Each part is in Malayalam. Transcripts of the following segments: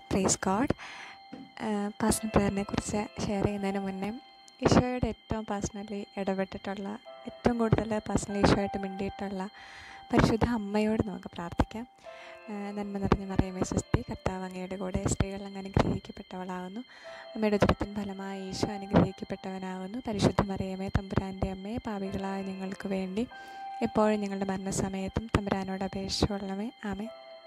പ്രേസ് ഗോഡ് പേഴ്സണൽ പ്രെയറിനെ കുറിച്ച് ഷെയർ ചെയ്യുന്നതിന് മുന്നേ ഈശോയുടെ ഏറ്റവും പേഴ്സണലി ഇടപെട്ടിട്ടുള്ള ഏറ്റവും കൂടുതൽ പേഴ്സണലി ഈശോയായിട്ട് മിണ്ടിയിട്ടുള്ള പരിശുദ്ധ അമ്മയോട് നമുക്ക് പ്രാർത്ഥിക്കാം ആ, നന്മ നിറഞ്ഞ മറിയമേ സ്വസ്തി കർത്താവ് അങ്ങയുടെ കൂടെ സ്ത്രീകൾ അങ്ങ് അനുഗ്രഹിക്കപ്പെട്ടവളാകുന്നു അമ്മയുടെ ഉദരത്തിൻ ഫലമായി ഈശോ അനുഗ്രഹിക്കപ്പെട്ടവനാകുന്നു പരിശുദ്ധ മറിയമേ തമ്പുരാൻ്റെ അമ്മയെ പാപികളായ ഞങ്ങൾക്ക് വേണ്ടി എപ്പോഴും ഞങ്ങളുടെ മരണസമയത്തും തമ്പുരാനോട് അപേക്ഷിച്ചുള്ളമേ ആമേ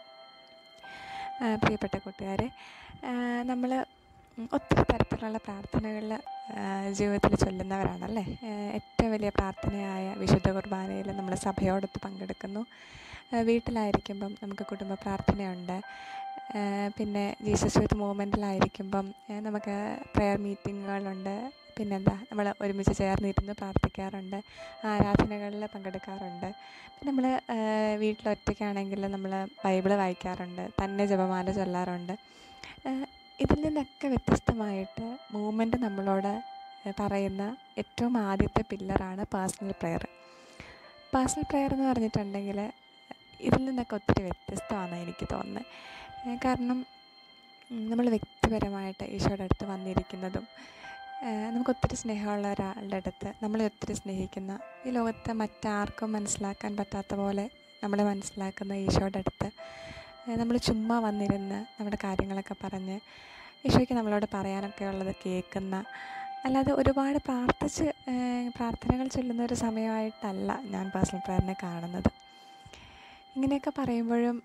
ആ, പ്രിയപ്പെട്ട കൂട്ടുകാരെ നമ്മൾ ഒത്തിരി തരത്തിലുള്ള പ്രാർത്ഥനകൾ ജീവിതത്തിൽ ചൊല്ലുന്നവരാണല്ലേ ആ, ഏറ്റവും വലിയ പ്രാർത്ഥനയായ വിശുദ്ധ കുർബാനയിൽ നമ്മൾ സഭയോടൊത്ത് പങ്കെടുക്കുന്നു ആ, വീട്ടിലായിരിക്കുമ്പം നമുക്ക് കുടുംബ പ്രാർത്ഥനയുണ്ട് ആ, പിന്നെ ജീസസ് യൂത്ത് മൂവ്മെൻറ്റിലായിരിക്കുമ്പം ആ, നമുക്ക് പ്രെയർ മീറ്റിങ്ങുകളുണ്ട് പിന്നെന്താ നമ്മൾ ഒരുമിച്ച് ചേർന്നിരുന്ന് പ്രാർത്ഥിക്കാറുണ്ട് ആരാധനകളിൽ പങ്കെടുക്കാറുണ്ട് പിന്നെ നമ്മൾ വീട്ടിൽ ഒറ്റയ്ക്കാണെങ്കിൽ നമ്മൾ ബൈബിൾ വായിക്കാറുണ്ട് തന്നെ ജപമാല ചൊല്ലാറുണ്ട് ഏഹ് ഇതിൽ നിന്നൊക്കെ വ്യത്യസ്തമായിട്ട് മൂവ്മെൻറ്റ് നമ്മളോട് പറയുന്ന ഏറ്റവും ആദ്യത്തെ പില്ലറാണ് പേഴ്സണൽ പ്രെയർ പേഴ്സണൽ പ്രെയർ എന്ന് പറഞ്ഞിട്ടുണ്ടെങ്കിൽ ഇതിൽ നിന്നൊക്കെ ഒത്തിരി വ്യത്യസ്തമാണെന്ന് എനിക്ക് തോന്നുന്നത് ഏഹ് കാരണം നമ്മൾ വ്യക്തിപരമായിട്ട് ഈശോയുടെ അടുത്ത് വന്നിരിക്കുന്നതും ഏഹ് നമുക്ക് ഒത്തിരി സ്നേഹമുള്ള ഒരാളുടെ അടുത്ത് നമ്മളെ ഒത്തിരി സ്നേഹിക്കുന്ന ഈ ലോകത്തെ മറ്റാർക്കും മനസ്സിലാക്കാൻ പറ്റാത്ത പോലെ നമ്മളെ മനസ്സിലാക്കുന്ന ഈശോയുടെ അടുത്ത് നമ്മൾ ചുമ്മാ വന്നിരുന്ന് നമ്മുടെ കാര്യങ്ങളൊക്കെ പറഞ്ഞ് ഈശോയ്ക്ക് നമ്മളോട് പറയാനൊക്കെ ഉള്ളത് കേൾക്കുന്ന അല്ലാതെ ഒരുപാട് പ്രാർത്ഥിച്ച് ഏഹ് പ്രാർത്ഥനകൾ ചൊല്ലുന്ന ഒരു സമയമായിട്ടല്ല ഞാൻ പേഴ്സണൽ പ്രെയറിനെ കാണുന്നത് ഇങ്ങനെയൊക്കെ പറയുമ്പോഴും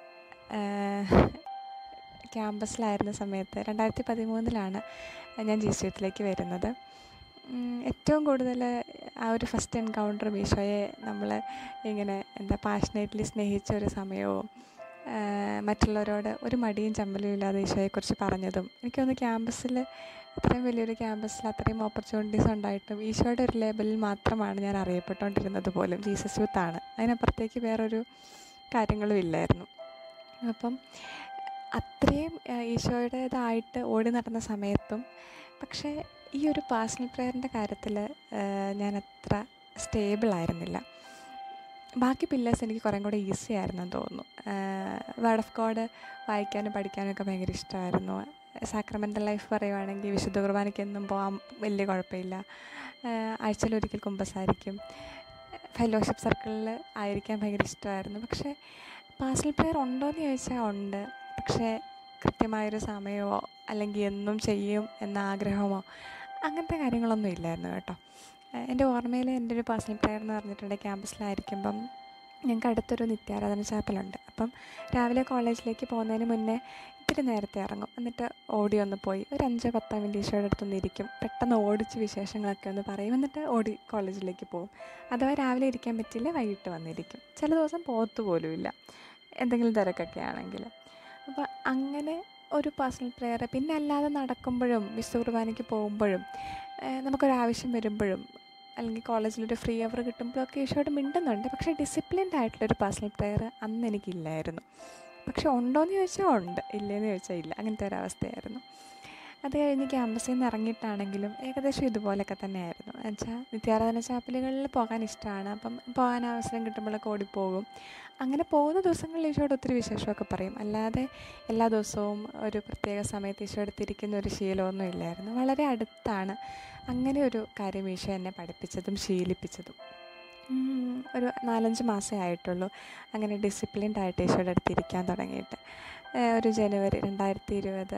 ഏഹ് ക്യാമ്പസിലായിരുന്ന സമയത്ത് രണ്ടായിരത്തി പതിമൂന്നിലാണ് ഞാൻ ജീസുയത്തിലേക്ക് വരുന്നത് ഉം, ഏറ്റവും കൂടുതൽ ആ ഒരു ഫസ്റ്റ് എൻകൗണ്ടർ ഈശോയെ നമ്മൾ ഇങ്ങനെ എന്താ പാഷനേറ്റ്ലി സ്നേഹിച്ച ഒരു സമയവും ആ, മറ്റുള്ളവരോട് ഒരു മടിയും ചമ്മലും ഇല്ലാതെ ഈശോയെക്കുറിച്ച് പറഞ്ഞതും എനിക്ക് തോന്നുന്നു ക്യാമ്പസിൽ ഇത്രയും വലിയൊരു ക്യാമ്പസിൽ അത്രയും ഓപ്പർച്യൂണിറ്റീസ് ഉണ്ടായിട്ടും ഈശോയുടെ ഒരു ലേബലിൽ മാത്രമാണ് ഞാൻ അറിയപ്പെട്ടുകൊണ്ടിരുന്നത് പോലും ജീസസ് യൂത്താണ് അതിനപ്പുറത്തേക്ക് വേറൊരു കാര്യങ്ങളും ഇല്ലായിരുന്നു അപ്പം അത്രയും ആ, ഈശോയുടേതായിട്ട് ഓടി നടന്ന സമയത്തും പക്ഷേ ഈ ഒരു പേഴ്സണൽ പ്രെയറിൻ്റെ കാര്യത്തിൽ ഞാൻ അത്ര സ്റ്റേബിൾ ആയിരുന്നില്ല ബാക്കി പില്ലേഴ്സ് എനിക്ക് കുറേ കൂടെ ഈസി ആയിരുന്നെന്ന് തോന്നുന്നു വേർഡ് ഓഫ് ഗോഡ് വായിക്കാനും പഠിക്കാനും ഒക്കെ ഭയങ്കര ഇഷ്ടമായിരുന്നു സാക്രമെൻ്റൽ ലൈഫ് പറയുവാണെങ്കിൽ വിശുദ്ധ കുർബാനയ്ക്ക് എന്നും പോകാൻ വലിയ കുഴപ്പമില്ല ആഴ്ചയിൽ ഒരിക്കൽ കുമ്പസാരിക്കും ഫെലോഷിപ്പ് സർക്കിളിൽ ആയിരിക്കാൻ ഭയങ്കര ഇഷ്ടമായിരുന്നു പക്ഷേ പേഴ്സണൽ പ്രെയർ ഉണ്ടോ എന്ന് ചോദിച്ചാൽ ഉണ്ട് പക്ഷേ കൃത്യമായൊരു സമയമോ അല്ലെങ്കിൽ എന്നും ചെയ്യും എന്ന ആഗ്രഹമോ അങ്ങനത്തെ കാര്യങ്ങളൊന്നും ഇല്ലായിരുന്നു കേട്ടോ ഏഹ് എൻ്റെ ഓർമ്മയിൽ എൻ്റെ ഒരു പേഴ്സണൽ പ്രെയർ എന്ന് പറഞ്ഞിട്ടുണ്ടെങ്കിൽ ക്യാമ്പസിലായിരിക്കുമ്പം ഞങ്ങൾക്ക് അടുത്തൊരു നിത്യാരാധന ചാപ്പലുണ്ട് അപ്പം രാവിലെ കോളേജിലേക്ക് പോകുന്നതിന് മുന്നേ ഇത്തിരി നേരത്തെ ഇറങ്ങും എന്നിട്ട് ഓടി ഒന്ന് പോയി ഒരു അഞ്ചോ പത്തോ മിനിറ്റ് ഈശോയുടെ അടുത്തൊന്ന് ഇരിക്കും പെട്ടെന്ന് ഓടിച്ച് വിശേഷങ്ങളൊക്കെ ഒന്ന് പറയും എന്നിട്ട് ഓടി കോളേജിലേക്ക് പോകും അഥവാ രാവിലെ ഇരിക്കാൻ പറ്റിയില്ല വൈകിട്ട് വന്നിരിക്കും ചില ദിവസം പോകത്തു പോലുമില്ല എന്തെങ്കിലും തിരക്കൊക്കെ ആണെങ്കിൽ അപ്പോൾ അങ്ങനെ ഒരു പേഴ്സണൽ പ്രെയർ പിന്നെ അല്ലാതെ നടക്കുമ്പോഴും വിശുദ്ധ കുർബാനയ്ക്ക് പോകുമ്പോഴും ഏഹ് നമുക്കൊരാവശ്യം വരുമ്പോഴും അല്ലെങ്കിൽ കോളേജിലൊരു ഫ്രീ അവർ കിട്ടുമ്പോഴൊക്കെ ഈശോയോട് മിണ്ടുന്നുണ്ട് പക്ഷേ ഡിസിപ്ലിൻഡ് ആയിട്ടുള്ളൊരു പേഴ്സണൽ പ്രെയർ അന്ന് എനിക്കില്ലായിരുന്നു പക്ഷെ ഉണ്ടോയെന്ന് ചോദിച്ചാൽ ഉണ്ട് ഇല്ലേന്ന് ചോദിച്ചാൽ ഇല്ല അങ്ങനത്തെ ഒരവസ്ഥയായിരുന്നു അത് കഴിഞ്ഞ് ക്യാമ്പസിൽ നിന്ന് ഇറങ്ങിയിട്ടാണെങ്കിലും ഏകദേശം ഇതുപോലൊക്കെ തന്നെയായിരുന്നു എന്നുവെച്ചാൽ നിത്യാരാധന ചാപ്പലുകളിൽ പോകാൻ ഇഷ്ടമാണ് അപ്പം പോകാൻ അവസരം കിട്ടുമ്പോഴൊക്കെ ഓടിപ്പോകും അങ്ങനെ പോകുന്ന ദിവസങ്ങളിൽ ഈശോയോട് ഒത്തിരി വിശേഷമൊക്കെ പറയും അല്ലാതെ എല്ലാ ദിവസവും ഒരു പ്രത്യേക സമയത്ത് ഈശോ അടുത്തിരിക്കുന്ന ഒരു ശീലമൊന്നും ഇല്ലായിരുന്നു വളരെ അടുത്താണ് അങ്ങനെ ഒരു കാര്യം ഈശോ എന്നെ പഠിപ്പിച്ചതും ശീലിപ്പിച്ചതും ഉം, ഒരു നാലഞ്ച് മാസമേ ആയിട്ടുള്ളൂ അങ്ങനെ ഡിസിപ്ലിൻഡ് ആയിട്ട് ഈശോയുടെ അടുത്ത് ഇരിക്കാൻ തുടങ്ങിയിട്ട് ഏഹ് ഒരു ജനുവരി രണ്ടായിരത്തി ഇരുപത്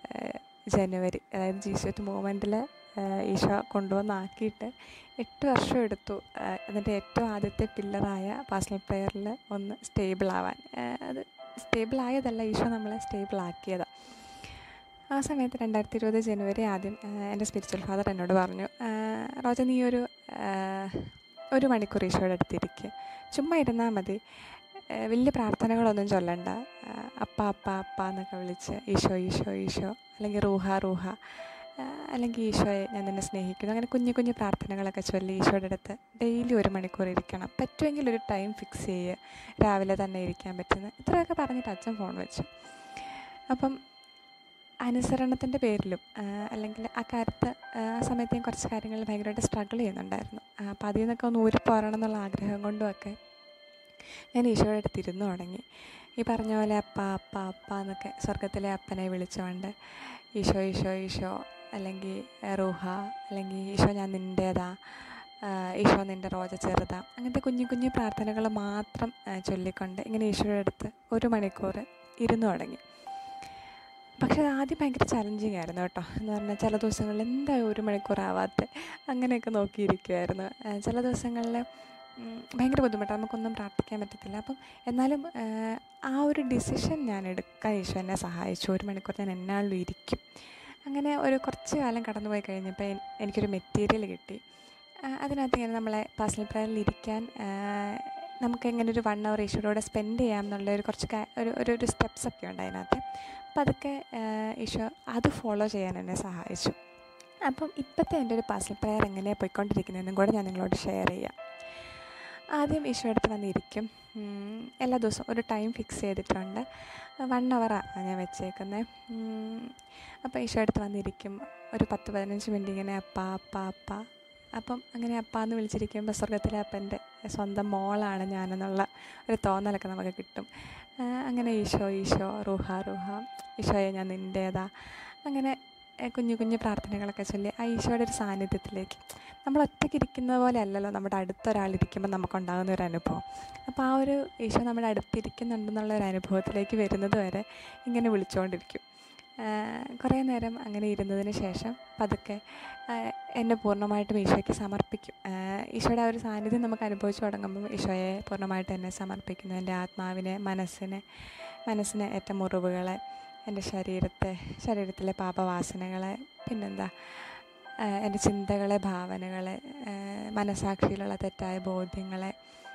ജനുവരി അതായത് ജീസസ് മൂവ്മെൻറ്റിൽ ഈശോ കൊണ്ടുവന്നാക്കിയിട്ട് എട്ട് വർഷം എടുത്തു ഏഹ് അതിൻ്റെ ഏറ്റവും ആദ്യത്തെ പില്ലറായ പേഴ്സണൽ പ്രെയറിൽ ഒന്ന് സ്റ്റേബിൾ ആവാൻ ഏഹ് അത് സ്റ്റേബിൾ ആയതല്ല ഈശോ നമ്മളെ സ്റ്റേബിൾ ആക്കിയതാണ് ആ സമയത്ത് രണ്ടായിരത്തി ഇരുപത് ജനുവരി ആദ്യം ഏഹ് എൻ്റെ സ്പിരിച്വൽ ഫാദർ എന്നോട് പറഞ്ഞു ഏഹ് റോജ നീ ഒരു ഏഹ് ഒരു മണിക്കൂർ ഈശോയുടെ അടുത്തിരിക്കുക ചുമ്മാ ഇരുന്നാൽ മതി ഏഹ് വലിയ പ്രാർത്ഥനകളൊന്നും ചൊല്ലണ്ട ഏഹ് അപ്പ അപ്പ അപ്പ എന്നൊക്കെ വിളിച്ച് ഈശോ ഈശോ ഈശോ അല്ലെങ്കിൽ റൂഹ റൂഹ ഏഹ് അല്ലെങ്കിൽ ഈശോയെ ഞാൻ നിന്നെ സ്നേഹിക്കുന്നു അങ്ങനെ കുഞ്ഞു കുഞ്ഞു പ്രാർത്ഥനകളൊക്കെ ചൊല്ലി ഈശോയുടെ അടുത്ത് ഡെയിലി ഒരു മണിക്കൂർ ഇരിക്കണം പറ്റുമെങ്കിൽ ഒരു ടൈം ഫിക്സ് ചെയ്യുക രാവിലെ തന്നെ ഇരിക്കാൻ പറ്റുന്ന ഇത്രയൊക്കെ പറഞ്ഞിട്ട് അച്ഛൻ ഫോൺ വെച്ചു അപ്പം അനുസരണത്തിൻ്റെ പേരിലും ആ, അല്ലെങ്കിൽ ആ കാര്യത്ത് ആ സമയത്ത് ഞാൻ കുറച്ച് കാര്യങ്ങളിൽ ഭയങ്കരമായിട്ട് സ്ട്രഗിൾ ചെയ്യുന്നുണ്ടായിരുന്നു ആ, അപ്പോൾ അതിൽ നിന്നൊക്കെ ഒന്ന് ഊരിപ്പോരണം എന്നുള്ള ആഗ്രഹം കൊണ്ടുമൊക്കെ ഞാൻ ഈശോയുടെ അടുത്ത് ഇരുന്ന് തുടങ്ങി ഈ പറഞ്ഞ പോലെ അപ്പ അപ്പ അപ്പ എന്നൊക്കെ സ്വർഗത്തിലെ അപ്പനെ വിളിച്ചുകൊണ്ട് ഈശോ ഈശോ ഈശോ അല്ലെങ്കിൽ റൂഹ അല്ലെങ്കിൽ ഈശോ ഞാൻ നിൻ്റേതാ ഈശോ നിൻ്റെ റോജ ചെറുതാ അങ്ങനത്തെ കുഞ്ഞു കുഞ്ഞു പ്രാർത്ഥനകൾ മാത്രം ചൊല്ലിക്കൊണ്ട് ഇങ്ങനെ ഈശോയുടെ അടുത്ത് ഒരു മണിക്കൂർ ഇരുന്നു തുടങ്ങി പക്ഷേ അത് ആദ്യം ഭയങ്കര ചലഞ്ചിങ് ആയിരുന്നു കേട്ടോ എന്ന് പറഞ്ഞാൽ ചില ദിവസങ്ങളിൽ എന്താ ഒരു മണിക്കൂർ ആവാത്ത അങ്ങനെയൊക്കെ നോക്കിയിരിക്കുമായിരുന്നു ചില ദിവസങ്ങളിൽ ഭയങ്കര ബുദ്ധിമുട്ടാണ് നമുക്കൊന്നും പ്രാർത്ഥിക്കാൻ പറ്റത്തില്ല അപ്പം എന്നാലും ആ ഒരു ഡിസിഷൻ ഞാൻ എടുക്കാൻ ഈശോ എന്നെ സഹായിച്ചു ഒരു മണിക്കൂർ ഞാൻ എന്നാളിലും ഇരിക്കും അങ്ങനെ ഒരു കുറച്ച് കാലം കടന്നുപോയി കഴിഞ്ഞപ്പോൾ എനിക്കൊരു മെറ്റീരിയൽ കിട്ടി അതിനകത്ത് ഇങ്ങനെ നമ്മളെ പേഴ്സണൽ പ്രയറിൽ ഇരിക്കാൻ നമുക്ക് എങ്ങനെ ഒരു വൺ അവർ ഈശോയോടെ സ്പെൻഡ് ചെയ്യാം എന്നുള്ള ഒരു കുറച്ച് ഒരു ഒരു ഒരു സ്റ്റെപ്സൊക്കെ ഉണ്ട് അതിനകത്ത് അപ്പം അതൊക്കെ ഈശോ അത് ഫോളോ ചെയ്യാൻ എന്നെ സഹായിച്ചു അപ്പം ഇപ്പോഴത്തെ എൻ്റെ ഒരു പേഴ്സണൽ പ്രയർ എങ്ങനെയാണ് പോയിക്കൊണ്ടിരിക്കുന്നതെന്നും കൂടെ ഞാൻ നിങ്ങളോട് ഷെയർ ചെയ്യാം ആദ്യം ഈശോ അടുത്ത് വന്നിരിക്കും എല്ലാ ദിവസവും ഒരു ടൈം ഫിക്സ് ചെയ്തിട്ടുണ്ട് വൺ അവറാണ് ഞാൻ വെച്ചേക്കുന്നത് അപ്പോൾ ഈശോ അടുത്ത് വന്നിരിക്കും ഒരു പത്ത് പതിനഞ്ച് മിനിറ്റ് ഇങ്ങനെ അപ്പ അപ്പ അപ്പ അപ്പം അങ്ങനെ അപ്പ എന്ന് വിളിച്ചിരിക്കുമ്പോൾ സ്വർഗത്തിലെ അപ്പൻ്റെ സ്വന്തം മോളാണ് ഞാനെന്നുള്ള ഒരു തോന്നലൊക്കെ നമുക്ക് കിട്ടും അങ്ങനെ ഈശോ ഈശോ റൂഹ റൂഹ ഈശോയെ ഞാൻ നിൻ്റേതാ അങ്ങനെ കുഞ്ഞു കുഞ്ഞു പ്രാർത്ഥനകളൊക്കെ ചൊല്ലി ആ ഈശോയുടെ ഒരു സാന്നിധ്യത്തിലേക്ക് നമ്മൾ ഒറ്റയ്ക്ക് ഇരിക്കുന്ന പോലെ അല്ലല്ലോ നമ്മുടെ അടുത്തൊരാളിരിക്കുമ്പോൾ നമുക്കുണ്ടാകുന്ന ഒരു അനുഭവം അപ്പോൾ ആ ഒരു ഈശോ നമ്മുടെ അടുത്തിരിക്കുന്നുണ്ടെന്നുള്ള ഒരു അനുഭവത്തിലേക്ക് വരുന്നത് വരെ ഇങ്ങനെ വിളിച്ചുകൊണ്ടിരിക്കും കുറേ നേരം അങ്ങനെ ഇരുന്നതിന് ശേഷം പതുക്കെ എന്നെ പൂർണ്ണമായിട്ടും ഈശോയ്ക്ക് സമർപ്പിക്കും ഈശോയുടെ ആ ഒരു സാന്നിധ്യം നമുക്ക് അനുഭവിച്ചു തുടങ്ങുമ്പോൾ ഈശോയെ പൂർണ്ണമായിട്ട് എന്നെ സമർപ്പിക്കുന്നു എൻ്റെ ആത്മാവിനെ മനസ്സിനെ മനസ്സിനെ ഏറ്റ മുറിവുകളെ എൻ്റെ ശരീരത്തെ ശരീരത്തിലെ പാപവാസനകളെ പിന്നെന്താ എൻ്റെ ചിന്തകളെ ഭാവനകളെ മനസാക്ഷിയിലുള്ള തെറ്റായ ബോധ്യങ്ങളെ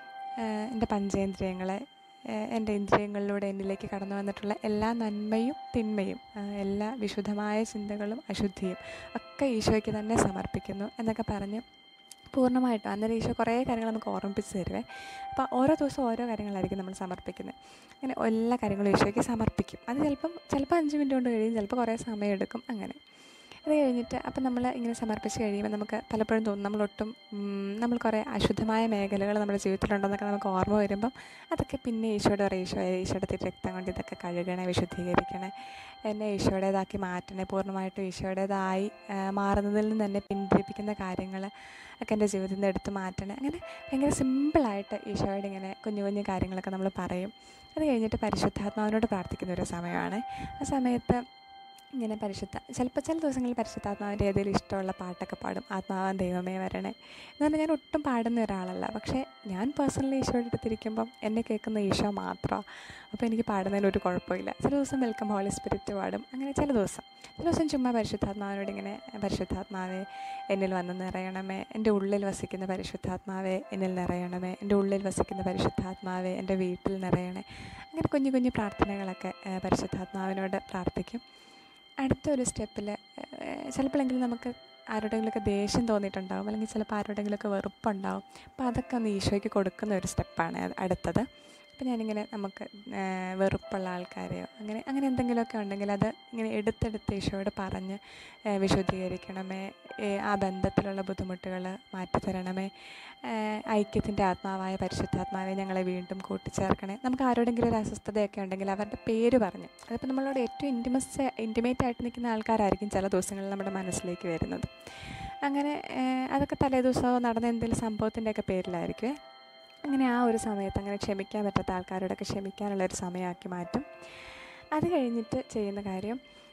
എൻ്റെ പഞ്ചേന്ദ്രിയങ്ങളെ എൻ്റെ ഇന്ദ്രിയങ്ങളിലൂടെ എന്നിലേക്ക് കടന്നു വന്നിട്ടുള്ള എല്ലാ നന്മയും തിന്മയും എല്ലാ വിശുദ്ധമായ ചിന്തകളും അശുദ്ധിയും ഒക്കെ ഈശോയ്ക്ക് തന്നെ സമർപ്പിക്കുന്നു എന്നൊക്കെ പറഞ്ഞ് പൂർണ്ണമായിട്ടും അന്നേരം ഈശോ കുറേ കാര്യങ്ങൾ നമുക്ക് ഓർമ്മിപ്പിച്ച് തരുവേ അപ്പോൾ ഓരോ ദിവസം ഓരോ കാര്യങ്ങളായിരിക്കും നമ്മൾ സമർപ്പിക്കുന്നത് അങ്ങനെ എല്ലാ കാര്യങ്ങളും ഈശോയ്ക്ക് സമർപ്പിക്കും അത് ചിലപ്പം ചിലപ്പോൾ അഞ്ച് മിനിറ്റ് കൊണ്ട് കഴിയും ചിലപ്പോൾ കുറേ സമയം എടുക്കും അങ്ങനെ അത് കഴിഞ്ഞിട്ട് അപ്പം നമ്മൾ ഇങ്ങനെ സമർപ്പിച്ച് കഴിയുമ്പോൾ നമുക്ക് പലപ്പോഴും തോന്നും നമ്മളൊട്ടും നമ്മൾ കുറേ അശുദ്ധമായ മേഖലകൾ നമ്മുടെ ജീവിതത്തിലുണ്ടെന്നൊക്കെ നമുക്ക് ഓർമ്മ വരുമ്പം അതൊക്കെ പിന്നെ ഈശോയുടെ പറയും ഈശോ ഈശോയുടെ തിരു രക്തം കൊണ്ട് ഇതൊക്കെ കഴുകണേ വിശുദ്ധീകരിക്കണേ എന്നെ ഈശോയുടേതാക്കി മാറ്റണേ പൂർണ്ണമായിട്ടും ഈശോയുടേതായി മാറുന്നതിൽ നിന്ന് തന്നെ പിന്തിരിപ്പിക്കുന്ന കാര്യങ്ങൾ ഒക്കെ എൻ്റെ ജീവിതത്തിൽ നിന്ന് എടുത്ത് മാറ്റണേ അങ്ങനെ ഭയങ്കര സിമ്പിളായിട്ട് ഈശോയുടെ ഇങ്ങനെ കുഞ്ഞു കുഞ്ഞു കാര്യങ്ങളൊക്കെ നമ്മൾ പറയും അത് കഴിഞ്ഞിട്ട് പരിശുദ്ധാത്മാവിനോട് പ്രാർത്ഥിക്കുന്ന ഒരു സമയമാണ് ആ സമയത്ത് ഇങ്ങനെ പരിശുദ്ധ ചിലപ്പോൾ ചില ദിവസങ്ങളിൽ പരിശുദ്ധാത്മാവിൻ്റെ ഏതെങ്കിലും ഇഷ്ടമുള്ള പാട്ടൊക്കെ പാടും ആത്മാവാൻ ദൈവമേ വരണേ എന്ന് പറഞ്ഞാൽ ഞാൻ ഒട്ടും പാടുന്ന ഒരാളല്ല പക്ഷേ ഞാൻ പേഴ്സണലി ഈശോയുടെ അടുത്തിരിക്കുമ്പം എന്നെ കേൾക്കുന്ന ഈശോ മാത്രമാണ് അപ്പോൾ എനിക്ക് പാടുന്നതിന് ഒരു കുഴപ്പമില്ല ചില ദിവസം വെൽക്കം ഹോളി സ്പിരിറ്റ് പാടും അങ്ങനെ ചില ദിവസം ചില ദിവസം ചുമ്മാ പരിശുദ്ധാത്മാവിനോട് ഇങ്ങനെ പരിശുദ്ധാത്മാവെ എന്നിൽ വന്ന് നിറയണമേ എൻ്റെ ഉള്ളിൽ വസിക്കുന്ന പരിശുദ്ധാത്മാവെ എന്നിൽ നിറയണമേ എൻ്റെ ഉള്ളിൽ വസിക്കുന്ന പരിശുദ്ധാത്മാവെ എൻ്റെ വീട്ടിൽ നിറയണേ അങ്ങനെ കുഞ്ഞു കുഞ്ഞു പ്രാർത്ഥനകളൊക്കെ പരിശുദ്ധാത്മാവിനോട് പ്രാർത്ഥിക്കും അടുത്ത ഒരു സ്റ്റെപ്പിൽ ചിലപ്പോഴെങ്കിലും നമുക്ക് ആരോടെങ്കിലുമൊക്കെ ദേഷ്യം തോന്നിയിട്ടുണ്ടാവും അല്ലെങ്കിൽ ചിലപ്പോൾ ആരോടെങ്കിലുമൊക്കെ വെറുപ്പുണ്ടാവും അപ്പോൾ അതൊക്കെ ഒന്ന് ഈശോയ്ക്ക് കൊടുക്കുന്ന ഒരു സ്റ്റെപ്പാണ് അടുത്തത് അപ്പോൾ ഞാനിങ്ങനെ നമുക്ക് വെറുപ്പുള്ള ആൾക്കാരെയോ അങ്ങനെ അങ്ങനെ എന്തെങ്കിലുമൊക്കെ ഉണ്ടെങ്കിൽ അത് ഇങ്ങനെ എടുത്തെടുത്ത് ഈശോയോട് പറഞ്ഞ് വിശുദ്ധീകരിക്കണമേ ആ ബന്ധത്തിലുള്ള ബുദ്ധിമുട്ടുകൾ മാറ്റിത്തരണമേ ഐക്യത്തിൻ്റെ ആത്മാവായ പരിശുദ്ധാത്മാവെ ഞങ്ങളെ വീണ്ടും കൂട്ടിച്ചേർക്കണേ നമുക്ക് ആരോടെങ്കിലും ഒരു അസ്വസ്ഥതയൊക്കെ ഉണ്ടെങ്കിൽ അവരുടെ പേര് പറഞ്ഞ് അതിപ്പോൾ നമ്മളോട് ഏറ്റവും ഇൻറ്റിമസ് ഇൻറ്റിമേറ്റ് ആയിട്ട് നിൽക്കുന്ന ആൾക്കാരായിരിക്കും ചില ദിവസങ്ങളിൽ നമ്മുടെ മനസ്സിലേക്ക് വരുന്നത് അങ്ങനെ അതൊക്കെ തലേ ദിവസമോ നടന്ന എന്തെങ്കിലും സംഭവത്തിൻ്റെയൊക്കെ പേരിലായിരിക്കുമേ അങ്ങനെ ആ ഒരു സമയത്ത് അങ്ങനെ ക്ഷമിക്കാൻ പറ്റാത്ത ആൾക്കാരോടൊക്കെ ക്ഷമിക്കാനുള്ള ഒരു സമയമാക്കി മാറ്റും അത് കഴിഞ്ഞിട്ട് ചെയ്യുന്ന കാര്യം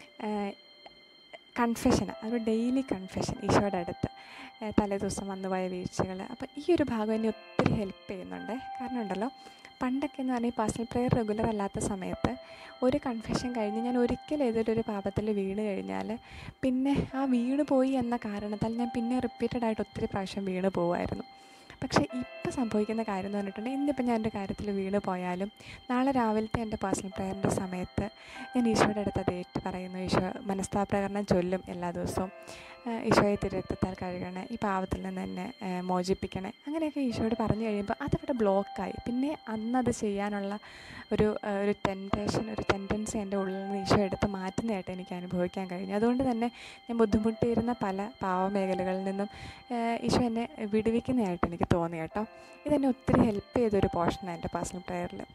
കൺഫെഷൻ ഒരു ഡെയിലി കൺഫെഷൻ ഈശോയുടെ അടുത്ത് തലേ ദിവസം വന്നുപോയ വീഴ്ചകൾ അപ്പോൾ ഈ ഒരു ഭാഗം എന്നെ ഒത്തിരി ഹെൽപ്പ് ചെയ്യുന്നുണ്ട് കാരണം ഉണ്ടല്ലോ പണ്ടൊക്കെ എന്ന് പറഞ്ഞാൽ ഈ പേഴ്സണൽ പ്രെയർ റെഗുലർ അല്ലാത്ത സമയത്ത് ഒരു കൺഫെഷൻ കഴിഞ്ഞ് ഞാൻ ഒരിക്കലും ഏതൊരു ഒരു പാപത്തിൽ വീണ് കഴിഞ്ഞാൽ പിന്നെ ആ വീണ് പോയി എന്ന കാരണത്താൽ ഞാൻ പിന്നെ റിപ്പീറ്റഡ് ആയിട്ട് ഒത്തിരി പ്രാവശ്യം വീണ് പോകുമായിരുന്നു പക്ഷേ ഇപ്പോൾ സംഭവിക്കുന്ന കാര്യം എന്ന് പറഞ്ഞിട്ടുണ്ടെങ്കിൽ ഇന്നിപ്പോൾ ഞാൻ എൻ്റെ കാര്യത്തിൽ വീണ് പോയാലും നാളെ രാവിലത്തെ എൻ്റെ പേഴ്സണൽ പ്രയറിൻ്റെ സമയത്ത് ഞാൻ ഈശോയുടെ അടുത്ത് അത് ഏറ്റു പറയുന്നു ഈശോ മനസ്താപ്രകരണം ചൊല്ലും എല്ലാ ദിവസവും ഈശോയെ തിരുത്താൽ കഴുകണേ ഈ പാവത്തിൽ നിന്ന് എന്നെ മോചിപ്പിക്കണേ അങ്ങനെയൊക്കെ ഈശോയോട് പറഞ്ഞു കഴിയുമ്പോൾ അതവിടെ ബ്ലോക്കായി പിന്നെ അന്നത് ചെയ്യാനുള്ള ഒരു ഒരു ടെൻറ്റേഷൻ ഒരു ടെൻഡൻസി എൻ്റെ ഉള്ളിൽ നിന്ന് ഈശോ എടുത്ത് മാറ്റുന്നതായിട്ട് എനിക്ക് അനുഭവിക്കാൻ കഴിഞ്ഞു അതുകൊണ്ട് തന്നെ ഞാൻ ബുദ്ധിമുട്ടിയിരുന്ന പല പാവമേഖലകളിൽ നിന്നും ഈശോ എന്നെ വിടുവിക്കുന്നതായിട്ട് എനിക്ക് തോന്നി കേട്ടോ ഇതെന്നെ ഒത്തിരി ഹെൽപ്പ് ചെയ്തൊരു പോർഷനാണ് എൻ്റെ പേഴ്സണൽ പ്രയറിൽ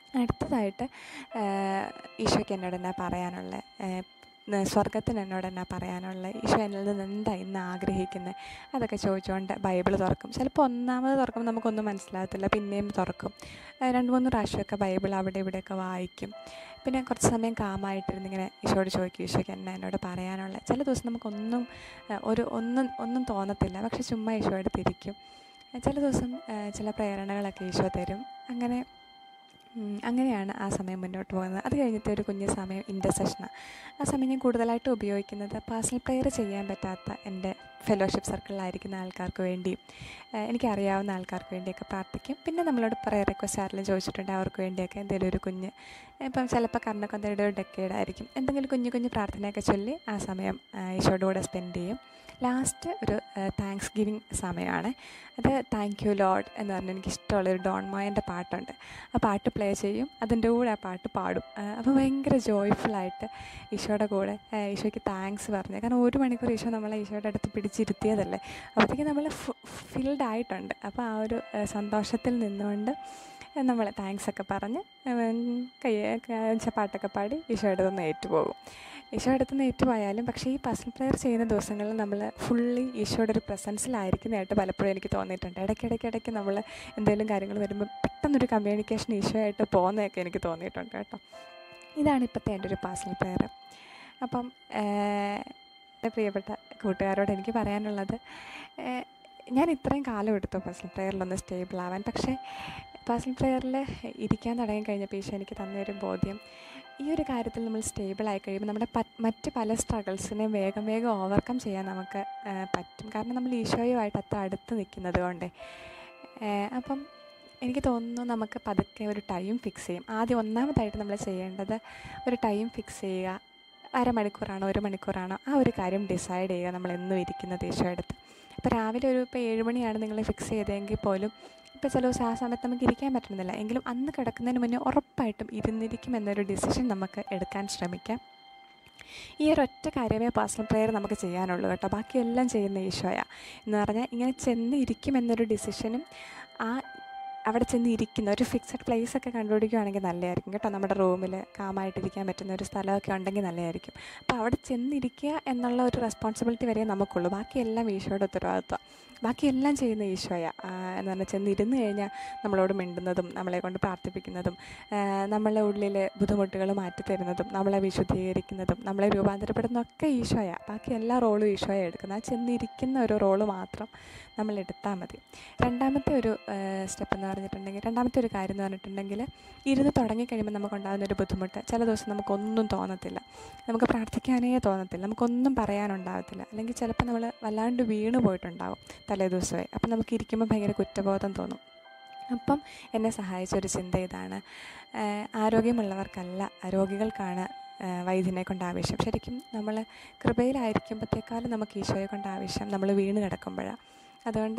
അടുത്തതായിട്ട് ഈശോയ്ക്ക് എന്നോട് എന്നാ പറയാനുള്ള സ്വർഗത്തിന് എന്നോട് എന്നാ പറയാനുള്ള ഈശോ എന്നിൽ നിന്ന് എന്താ ഇന്ന് ആഗ്രഹിക്കുന്നത് അതൊക്കെ ചോദിച്ചുകൊണ്ട് ബൈബിൾ തുറക്കും ചിലപ്പോൾ ഒന്നാമത് തുറക്കുമ്പോൾ നമുക്കൊന്നും മനസ്സിലാകത്തില്ല പിന്നെയും തുറക്കും രണ്ട് മൂന്ന് പ്രാവശ്യമൊക്കെ ബൈബിൾ അവിടെ ഇവിടെയൊക്കെ വായിക്കും പിന്നെ കുറച്ച് സമയം കാമായിട്ടിരുന്ന് ഇങ്ങനെ ഈശോയോട് ചോദിക്കും ഈശോയ്ക്ക് എന്നാ എന്നോട് പറയാനുള്ള ചില ദിവസം നമുക്കൊന്നും ഒരു ഒന്നും ഒന്നും തോന്നത്തില്ല പക്ഷെ ചുമ്മാ ഈശോയോട് തിരിക്കും ചില ദിവസം ചില പ്രേരണകളൊക്കെ ഈശോ തരും അങ്ങനെ അങ്ങനെയാണ് ആ സമയം മുന്നോട്ട് പോകുന്നത് അത് കഴിഞ്ഞിട്ട് ഒരു കുഞ്ഞ് സമയം ഇൻ്റർസെഷനാണ് ആ സമയം ഞാൻ കൂടുതലായിട്ട് ഉപയോഗിക്കുന്നത് പേഴ്സണൽ പ്രെയർ ചെയ്യാൻ പറ്റാത്ത എൻ്റെ ഫെലോഷിപ്പ് സർക്കിളിലായിരിക്കുന്ന ആൾക്കാർക്ക് വേണ്ടിയും എനിക്കറിയാവുന്ന ആൾക്കാർക്ക് വേണ്ടിയൊക്കെ പ്രാർത്ഥിക്കും പിന്നെ നമ്മളോട് പ്രെയർ റിക്വസ്റ്റ് ആരെങ്കിലും ചോദിച്ചിട്ടുണ്ട് അവർക്ക് വേണ്ടിയൊക്കെ എന്തെങ്കിലും ഒരു കുഞ്ഞ് ഇപ്പം ചിലപ്പോൾ കർണക്കൊന്തയുടെ ഒരു ഡെക്കേഡ് ആയിരിക്കും എന്തെങ്കിലും കുഞ്ഞു കുഞ്ഞു പ്രാർത്ഥനയൊക്കെ ചൊല്ലി ആ സമയം ഈശോയുടെ കൂടെ സ്പെൻഡ് ചെയ്യും ലാസ്റ്റ് ഒരു താങ്ക്സ് ഗിവിങ് സമയമാണ് അത് താങ്ക് യു ലോഡ് എന്ന് പറഞ്ഞാൽ എനിക്ക് ഇഷ്ടമുള്ളൊരു ഡോൺ മോയൻ്റെ പാട്ടുണ്ട് ആ പാട്ട് പ്ലേ ചെയ്യും അതിൻ്റെ കൂടെ ആ പാട്ട് പാടും അപ്പോൾ ഭയങ്കര ജോയ്ഫുള്ളായിട്ട് ഈശോയുടെ കൂടെ ഈശോയ്ക്ക് താങ്ക്സ് പറഞ്ഞു കാരണം ഒരു മണിക്കൂർ ഈശോ നമ്മളെ ഈശോയുടെ അടുത്ത് പിടിച്ചിരുത്തിയതല്ലേ അപ്പോഴത്തേക്ക് നമ്മൾ ഫിൽഡ് ആയിട്ടുണ്ട് അപ്പോൾ ആ ഒരു സന്തോഷത്തിൽ നിന്നുകൊണ്ട് നമ്മൾ താങ്ക്സ് ഒക്കെ പറഞ്ഞ് കൈ പാട്ടൊക്കെ പാടി ഈശോയുടെ നിന്ന് ഏറ്റുപോകും ഈശോ അടുത്ത് നിന്ന് ഏറ്റുപോയാലും പക്ഷേ ഈ പേഴ്സണൽ പ്രെയർ ചെയ്യുന്ന ദിവസങ്ങളിൽ നമ്മൾ ഫുള്ളി ഈശോയുടെ ഒരു പ്രസൻസിലായിരിക്കുന്നതായിട്ട് പലപ്പോഴും എനിക്ക് തോന്നിയിട്ടുണ്ട് ഇടയ്ക്കിടയ്ക്ക് ഇടയ്ക്ക് നമ്മൾ എന്തെങ്കിലും കാര്യങ്ങൾ വരുമ്പോൾ പെട്ടെന്നൊരു കമ്മ്യൂണിക്കേഷൻ ഈശോയായിട്ട് പോകുന്നതൊക്കെ എനിക്ക് തോന്നിയിട്ടുണ്ട് കേട്ടോ ഇതാണ് ഇപ്പോഴത്തെ എൻ്റെ ഒരു പേഴ്സണൽ പ്രെയർ അപ്പം എൻ്റെ പ്രിയപ്പെട്ട കൂട്ടുകാരോട് എനിക്ക് പറയാനുള്ളത് ഞാൻ ഇത്രയും കാലം എടുത്തു പേഴ്സണൽ പ്രെയറിലൊന്ന് സ്റ്റേബിൾ ആവാൻ പക്ഷേ പേഴ്സണൽ പ്രെയറിൽ ഇരിക്കാൻ തുടങ്ങി കഴിഞ്ഞപ്പോൾ ഈശോ എനിക്ക് തന്നൊരു ബോധ്യം ഈ ഒരു കാര്യത്തിൽ നമ്മൾ സ്റ്റേബിൾ ആയി കഴിയുമ്പോൾ നമ്മുടെ മറ്റ് പല സ്ട്രഗിൾസിനെയും വേഗം വേഗം ഓവർകം ചെയ്യാൻ നമുക്ക് പറ്റും കാരണം നമ്മൾ ഈശോയുമായിട്ട് അത്ര അടുത്ത് നിൽക്കുന്നത് കൊണ്ടേ അപ്പം എനിക്ക് തോന്നുന്നു നമുക്ക് പതുക്കെ ഒരു ടൈം ഫിക്സ് ചെയ്യും ആദ്യം ഒന്നാമതായിട്ട് നമ്മൾ ചെയ്യേണ്ടത് ഒരു ടൈം ഫിക്സ് ചെയ്യുക അരമണിക്കൂറാണോ ഒരു മണിക്കൂറാണോ ആ ഒരു കാര്യം ഡിസൈഡ് ചെയ്യുക നമ്മൾ എന്നും ഇരിക്കുന്നത് ഈശോ അടുത്ത് ഇപ്പോൾ രാവിലെ ഒരു ഇപ്പോൾ ഏഴ് മണിയാണ് നിങ്ങൾ ഫിക്സ് ചെയ്തതെങ്കിൽ പോലും ഇപ്പോൾ ചില ദിവസം ആ സമയത്ത് നമുക്ക് ഇരിക്കാൻ പറ്റുന്നില്ല എങ്കിലും അന്ന് കിടക്കുന്നതിന് മുന്നേ ഉറപ്പായിട്ടും ഇരുന്നിരിക്കും എന്നൊരു ഡിസിഷൻ നമുക്ക് എടുക്കാൻ ശ്രമിക്കാം ഈ ഒരൊറ്റ കാര്യമേ പേഴ്സണൽ പ്രെയർ നമുക്ക് ചെയ്യാനുള്ളൂ കേട്ടോ ബാക്കിയെല്ലാം ചെയ്യുന്ന ഈശോയാണ് എന്ന് പറഞ്ഞാൽ ഇങ്ങനെ ചെന്ന് ഇരിക്കും എന്നൊരു ഡിസിഷനും ആ അവിടെ ചെന്ന് ഇരിക്കുന്ന ഒരു ഫിക്സഡ് പ്ലേസ് ഒക്കെ കണ്ടുപിടിക്കുകയാണെങ്കിൽ നല്ലതായിരിക്കും കേട്ടോ നമ്മുടെ റൂമിൽ കാമായിട്ടിരിക്കാൻ പറ്റുന്ന ഒരു സ്ഥലമൊക്കെ ഉണ്ടെങ്കിൽ നല്ലതായിരിക്കും അപ്പോൾ അവിടെ ചെന്നിരിക്കുക എന്നുള്ള ഒരു റെസ്പോൺസിബിലിറ്റി വരെ നമുക്കുള്ളൂ ബാക്കിയെല്ലാം ഈശോയുടെ ഉത്തരവാദിത്വം ബാക്കിയെല്ലാം ചെയ്യുന്ന ഈശോയ എന്ന് പറഞ്ഞാൽ ചെന്നിരുന്ന് കഴിഞ്ഞാൽ നമ്മളോട് മിണ്ടുന്നതും നമ്മളെ കൊണ്ട് പ്രാർത്ഥിപ്പിക്കുന്നതും നമ്മളെ ഉള്ളിൽ ബുദ്ധിമുട്ടുകൾ മാറ്റിത്തരുന്നതും നമ്മളെ വിശുദ്ധീകരിക്കുന്നതും നമ്മളെ രൂപാന്തരപ്പെടുന്നതൊക്കെ ഈശോയ ബാക്കി എല്ലാ റോളും ഈശോയ എടുക്കുന്നത് ആ ചെന്നിരിക്കുന്ന ഒരു റോള് മാത്രം നമ്മൾ എടുത്താൽ മതി രണ്ടാമത്തെ ഒരു സ്റ്റെപ്പ് എന്ന് പറഞ്ഞിട്ടുണ്ടെങ്കിൽ രണ്ടാമത്തെ ഒരു കാര്യം എന്ന് പറഞ്ഞിട്ടുണ്ടെങ്കിൽ ഇരുന്ന് തുടങ്ങിക്കഴിയുമ്പോൾ നമുക്കുണ്ടാകുന്ന ഒരു ബുദ്ധിമുട്ട് ചില ദിവസം നമുക്കൊന്നും തോന്നത്തില്ല നമുക്ക് പ്രാർത്ഥിക്കാനേ തോന്നത്തില്ല നമുക്കൊന്നും പറയാനുണ്ടാകത്തില്ല അല്ലെങ്കിൽ ചിലപ്പോൾ നമ്മൾ വല്ലാണ്ട് വീണ് പോയിട്ടുണ്ടാകും തലേ ദിവസമേ അപ്പം നമുക്ക് ഇരിക്കുമ്പോൾ ഭയങ്കര കുറ്റബോധം തോന്നും അപ്പം എന്നെ സഹായിച്ച ഒരു ചിന്ത ഇതാണ് ആരോഗ്യമുള്ളവർക്കല്ല രോഗികൾക്കാണ് വൈദ്യനെ കൊണ്ട് ആവശ്യം ശരിക്കും നമ്മൾ കൃപയിലായിരിക്കുമ്പോഴത്തേക്കാളും നമുക്ക് ഈശോയെ കൊണ്ട് ആവശ്യം നമ്മൾ വീണ് കിടക്കുമ്പോഴാണ് അതുകൊണ്ട്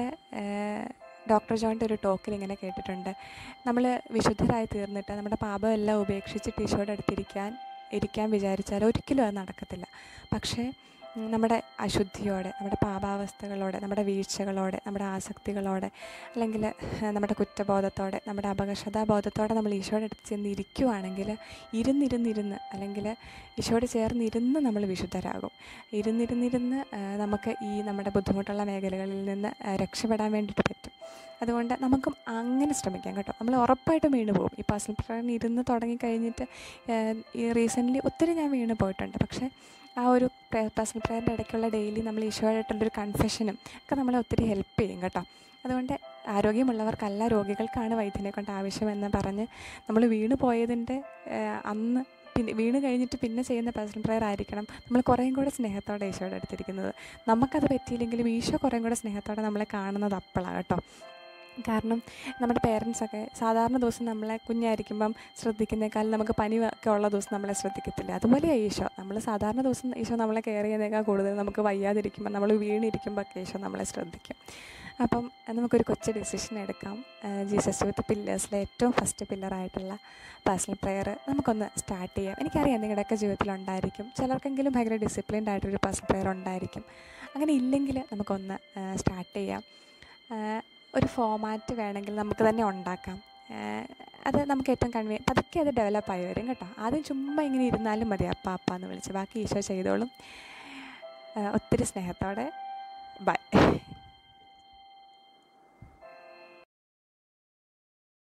ഡോക്ടർ ജോയിൻ്റെ ഒരു ടോക്കിൽ ഇങ്ങനെ കേട്ടിട്ടുണ്ട് നമ്മൾ വിശുദ്ധരായി തീർന്നിട്ട് നമ്മുടെ പാപമെല്ലാം ഉപേക്ഷിച്ചിട്ട് ഈശോയുടെ അടുത്തിരിക്കാൻ ഇരിക്കാൻ വിചാരിച്ചാൽ ഒരിക്കലും അത് നടക്കത്തില്ല പക്ഷേ നമ്മുടെ അശുദ്ധിയോടെ നമ്മുടെ പാപാവസ്ഥകളോടെ നമ്മുടെ വീഴ്ചകളോടെ നമ്മുടെ ആസക്തികളോടെ അല്ലെങ്കിൽ നമ്മുടെ കുറ്റബോധത്തോടെ നമ്മുടെ അപകർഷതാബോധത്തോടെ നമ്മൾ ഈശോയുടെ അടുത്ത് ചെന്ന് ഇരിക്കുവാണെങ്കിൽ ഇരുന്നിരുന്നിരുന്ന് അല്ലെങ്കിൽ ഈശോയോട് ചേർന്നിരുന്ന് നമ്മൾ വിശുദ്ധരാകും ഇരുന്നിരുന്നിരുന്ന് നമുക്ക് ഈ നമ്മുടെ ബുദ്ധിമുട്ടുള്ള മേഖലകളിൽ നിന്ന് രക്ഷപ്പെടാൻ വേണ്ടിയിട്ട് പറ്റും അതുകൊണ്ട് നമുക്കും അങ്ങനെ ശ്രമിക്കാം കേട്ടോ നമ്മൾ ഉറപ്പായിട്ടും വീണ് പോകും ഈ പേഴ്സണൽ പ്രെയറിന് ഇരുന്ന് തുടങ്ങിക്കഴിഞ്ഞിട്ട് ഈ റീസെൻ്റ്ലി ഒത്തിരി ഞാൻ വീണ് പോയിട്ടുണ്ട് പക്ഷേ ആ ഒരു പേഴ്സണൽ പ്രെയറിൻ്റെ ഇടയ്ക്കുള്ള ഡെയിലി നമ്മൾ ഈശോയായിട്ടുള്ളൊരു കൺഫെഷനും ഒക്കെ നമ്മളെ ഒത്തിരി ഹെൽപ്പ് ചെയ്യും കേട്ടോ അതുകൊണ്ട് ആരോഗ്യമുള്ളവർക്കല്ല രോഗികൾക്കാണ് വൈദ്യനെ കൊണ്ട് ആവശ്യമെന്ന് പറഞ്ഞ് നമ്മൾ വീണ് പോയതിൻ്റെ അന്ന് പിന്നെ വീണ് കഴിഞ്ഞിട്ട് പിന്നെ ചെയ്യുന്ന പേഴ്സണൽ പ്രെയർ ആയിരിക്കണം നമ്മൾ കുറേയും കൂടെ സ്നേഹത്തോടെ ഈശോയുടെ അടുത്തിരിക്കുന്നത് നമുക്കത് പറ്റിയില്ലെങ്കിലും ഈശോ കുറേയും കൂടെ സ്നേഹത്തോടെ നമ്മളെ കാണുന്നത് അപ്പോഴാണ് കേട്ടോ കാരണം നമ്മുടെ പേരൻസൊക്കെ സാധാരണ ദിവസം നമ്മളെ കുഞ്ഞായിരിക്കുമ്പം ശ്രദ്ധിക്കുന്നേക്കാൾ നമുക്ക് പനി ഒക്കെ ഉള്ള ദിവസം നമ്മളെ ശ്രദ്ധിക്കത്തില്ല അതുപോലെയാണ് ഈശോ നമ്മൾ സാധാരണ ദിവസം ഈശോ നമ്മളെ കെയർ ചെയ്യുന്നതിനേക്കാൾ കൂടുതൽ നമുക്ക് വയ്യാതിരിക്കുമ്പോൾ നമ്മൾ വീണിരിക്കുമ്പോൾ ഒക്കെ ഈശോ നമ്മളെ ശ്രദ്ധിക്കും അപ്പം നമുക്കൊരു കൊച്ചു ഡിസിഷൻ എടുക്കാം ജീസസ് വിത്ത് പില്ലേഴ്സിലെ ഏറ്റവും ഫസ്റ്റ് പില്ലറായിട്ടുള്ള പേഴ്സണൽ പ്രെയർ നമുക്കൊന്ന് സ്റ്റാർട്ട് ചെയ്യാം എനിക്കറിയാം നിങ്ങളുടെയൊക്കെ ജീവിതത്തിൽ ഉണ്ടായിരിക്കും ചിലർക്കെങ്കിലും ഭയങ്കര ഡിസിപ്ലിൻഡ് ആയിട്ടൊരു പേഴ്സണൽ പ്രെയർ ഉണ്ടായിരിക്കും അങ്ങനെ ഇല്ലെങ്കിൽ നമുക്കൊന്ന് സ്റ്റാർട്ട് ചെയ്യാം ഒരു ഫോമാറ്റ് വേണമെങ്കിൽ നമുക്ക് തന്നെ ഉണ്ടാക്കാം അത് നമുക്ക് ഏറ്റവും കൺവീൻ പതുക്കെ അത് ഡെവലപ്പായി വരും കേട്ടോ ആദ്യം ചുമ്മാ ഇങ്ങനെ ഇരുന്നാലും മതി അപ്പ അപ്പ എന്ന് വിളിച്ച് ബാക്കി ഈശോ ചെയ്തോളും ആ, ഒത്തിരി സ്നേഹത്തോടെ ബൈ